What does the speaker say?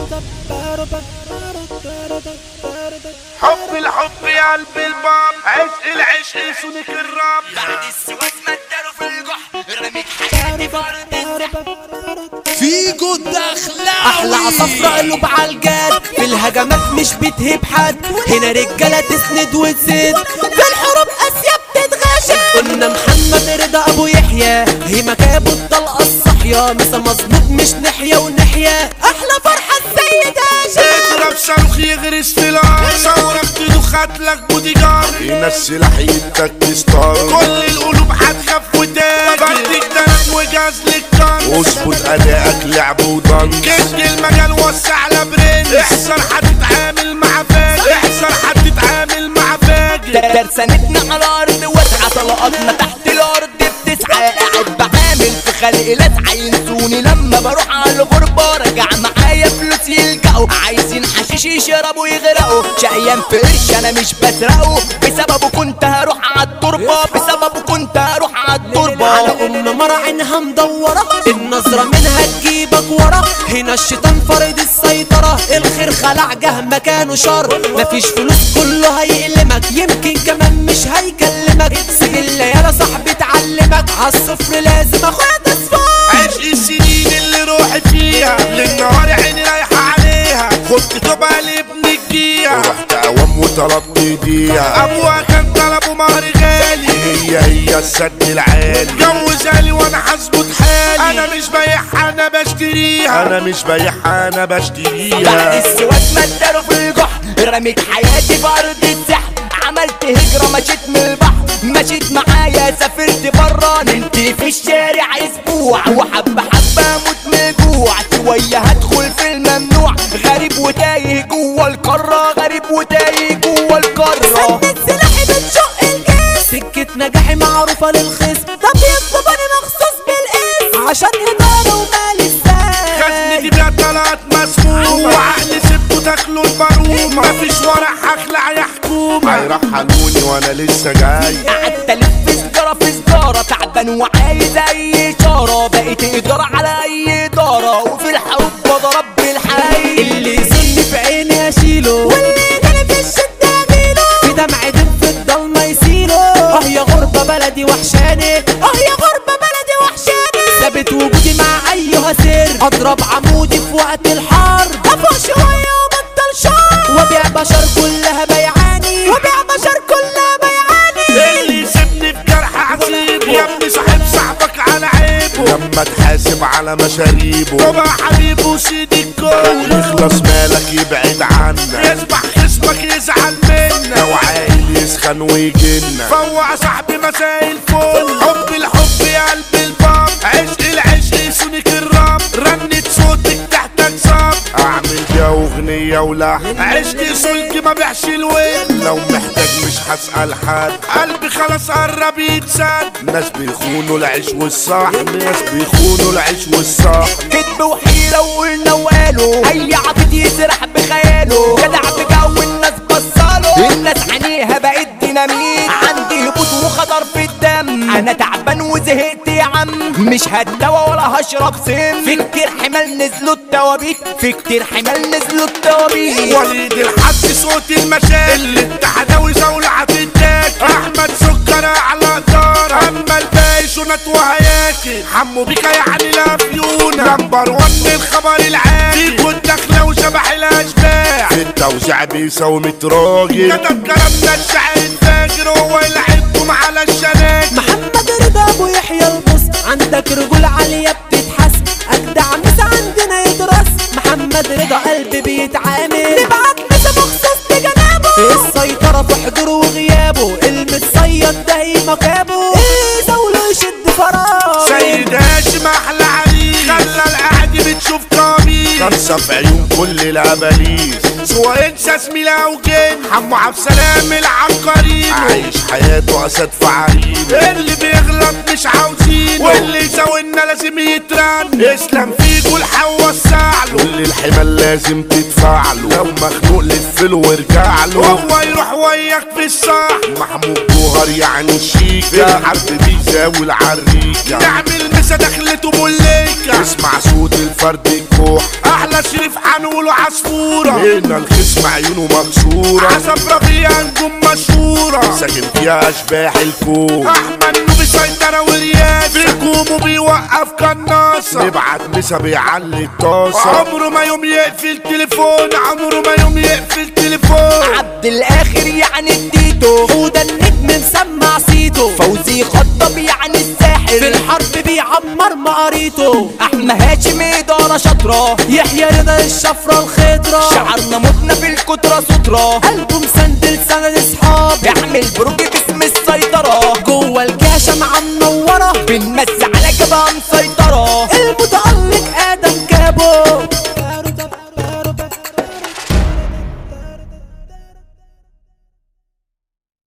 حب الحب يا قلب الباب عشق العشق سونيك الراب بعد السواد مدروا في الجح رميت حياتي فرد فيجو الدخلاوي احلى عصفرة قلوب عالجاد في الهجمات مش بتهيب حد هنا رجالة تسند وتزيد في الحروب اسيا بتتغاشى قلنا محمد رضا ابو يحيى هي مكابه الطلقة الصحية مسا مظبوط مش نحية ونحية احلى فرحة السيد هاشم اضرب صاروخ يغرس في الارض ثورك تدوخ هاتلك بودي جارد هنا السلاح يدك تستار كل القلوب هتخاف وتاجر فردك دلك وجاز للكار اظبط ادائك لعب وضن كد المجال وسع لبرنس احذر هتتعامل مع فاجر احذر هتتعامل مع فاجر ترسانتنا على الارض واسعة طلقاتنا تحت الارض بتسعى قاعد بعامل في خلق لسعة ينسوني لما بروح على الغربة راجع معايا فلوس يلجأوا عايزين حشيش يشربوا يغرقوا شقيان في قرش انا مش بسرقه بسببه كنت هروح على التربة بسببه كنت هروح على التربة على ام مرة عينها مدورة النظرة منها تجيبك ورا هنا الشيطان فرض السيطرة الخير خلع جه مكانه شر مفيش فلوس كله هيقلمك يمكن كمان مش هيكلمك سجل يا صاحبي تعلمك عالصفر لازم اخويا تصفى عشق السنين اللي روحي فيها للنهار عيني رايحة عليها خدت طبع لابن الجيها رحت اوام وطلبت ايديها ابوها كان طلبه مهر غالي هي هي السد العالي جوزها لي وانا حاسبه حالي انا مش بايعها انا بشتريها انا مش بايعها انا بعد بشتريها السواد مدروا في الجح رميت حياتي في ارض السحر عملت هجرة مشيت من البحر مشيت معايا سافرت برا نمت في الشارع اسبوع وحبة حبة اموت من الجوع شوية هدخل في الممنوع غريب وتايه جوه القارة غريب وتايه جوه القارة سلاحي بتشق الجيش سكة نجاحي معروفة للخصم ده بيطلبني مخصوص بالاسم عشان إدارة ومال خزنتي الساي بيها طلعت مسمومة وعقلي سبته داخله البارومة مفيش ورق هخلع يا حكومة هيرحلوني وانا لسه جاي قعدت الف سجارة في سجارة تعبان وعايز اي اشارة بقيت ادارة على اي ادارة وفي الحروب بضرب بالحي اللي يزن في عيني اشيله واللي جالي في الشدة اجيله في دمع دم في الضلمة يسيله اه يا غربة بلدي وحشاني اه يا غربة بلدي وحشاني ثابت وجودي مع ايها سر اضرب عمودي في وقت الحر افوق شوية وبطل شر وبيع بشر كلها بيعاني وبيع بشر كلها بيعاني اللي يسيبني في جرح عسيبه يا ابني صاحب صاحبك على عيبه لما تحاسب على مشاريبه طبع حبيبه وسيدي الكون يخلص مالك يبعد عنك يسبح خصمك يزعل منك لو عايل يسخن ويجنك فوع صاحبي مساء الفل حب الحب يا قلب الباب عشق العشق سونيك الراب رنت صوتك تحتك صاب اعمل بيها اغنية ولحن عشق سلك ما بيحش الويل لو محتاج مش هسأل حد قلبي خلاص قرب يتسد ناس بيخونوا العيش والصح ناس بيخونوا العيش والصح كذب وحيرة وقلنا وقالوا أي عبد يسرح بخياله جدع بجو الناس بصاله الناس عينيها بقت ديناميت عندي هبوط وخطر في الدم أنا تعبان وزهقت يا عم مش هتدوى ولا هشرب سم في كتير حمال نزلوا التوابيت في كتير حمال نزلوا التوابيت وليد الحد صوت المشاكل اللي التحداوي زولة هتداك احمد سكر على دار اما الباقي شنط وهياكل حمو بيكا يعني لا فيونا نمبر ون الخبر العالي فيكو الدخلة وشبح الاشباح في التوزيع بيساوي 100 راجل كتب كلامنا الشعر الفاجر هو يلعبكم على الشناك محمد رضا ابو يحيى البص عندك رجول عالية بتتحس اجدع مس عندنا يدرس محمد رضا قلب بيتعامل نبعت مس مخصوص لجنابه السيطرة في حضوره وغيابه المتصيد ده هي مكابه ايه زوله يشد فراغ سيد هاشم احلى عريس خلى القعد بتشوف قميص خمسة في عيون كل العباليس سواء انسى زميلة او جن حمو عبد السلام العنقرين عايش حياته اسد في عرينه اللي بيغلط مش عاوزينه واللي يساوينا لازم يترن اسلم فيكو الحوا السعله كل الحمال لازم تدفع له لو مخنوق لفله وارجع له هو يروح وياك في الصح محمود جوهر يعني شيكا حد بيزاول العريكة نعمل مسا دخلته بوليكا اسمع صوت الفرد الكوح احلى شريف حنقوله عصفورة هنا الخصم عيونه مكسورة عصب رفيع نجوم مشهورة ساكن فيها اشباح الكون احمد نوبي سيطرة ورياسة في كومو بيوقف قناصة نبعت مسا بيعلي الطاسة عمره ما يوم يقفل تليفون عمره ما يوم يقفل تليفون عبد الاخر يعني التيتو وده النجم مسمع صيته فوزي خطب يعني الساحر في الحرب بيعمر مقاريته احمى هاشم اداره شاطره يحيى رضا الشفره الخضره شعرنا متنا في الكتره ستره قلبه مسندل سند اصحاب يعمل بروج باسم السيطره جوه الجهه شمعه منوره بنمس على جبهه مسيطره